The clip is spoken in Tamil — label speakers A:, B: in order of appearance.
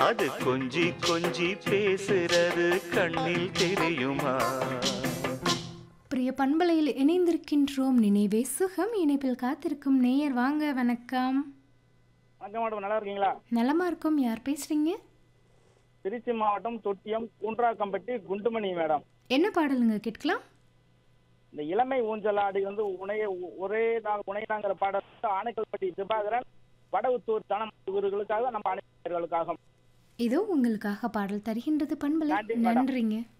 A: அது கொஞ்சி கொஞ்சி பேசுறது கண்ணில் தெரியுமா
B: பிரிய பண்பலையில் இணைந்திருக்கின்றோம் நினைவே சுகம் இணைப்பில் காத்திருக்கும் நேயர் வாங்க வணக்கம்
C: வணக்கம் மேடம் நல்லா இருக்கீங்களா
B: நலமா இருக்கும் யார் பேசுறீங்க
C: திருச்சி மாவட்டம் தொட்டியம் குன்றாக்கம்பட்டி குண்டுமணி மேடம்
B: என்ன பாடலுங்க கேட்கலாம்
C: இந்த இளமை ஊஞ்சலாடி வந்து உனைய ஒரே நாள் உனையனாங்கிற பாடல் வந்து ஆனைக்கல்பட்டி திபாகரன் வடவுத்தூர் தனம் இவர்களுக்காக நம்ம அனைவர்களுக்காக
B: இதோ உங்களுக்காக பாடல் தருகின்றது பண்பலை
C: நன்றி, மேடம்.
B: நன்றிங்க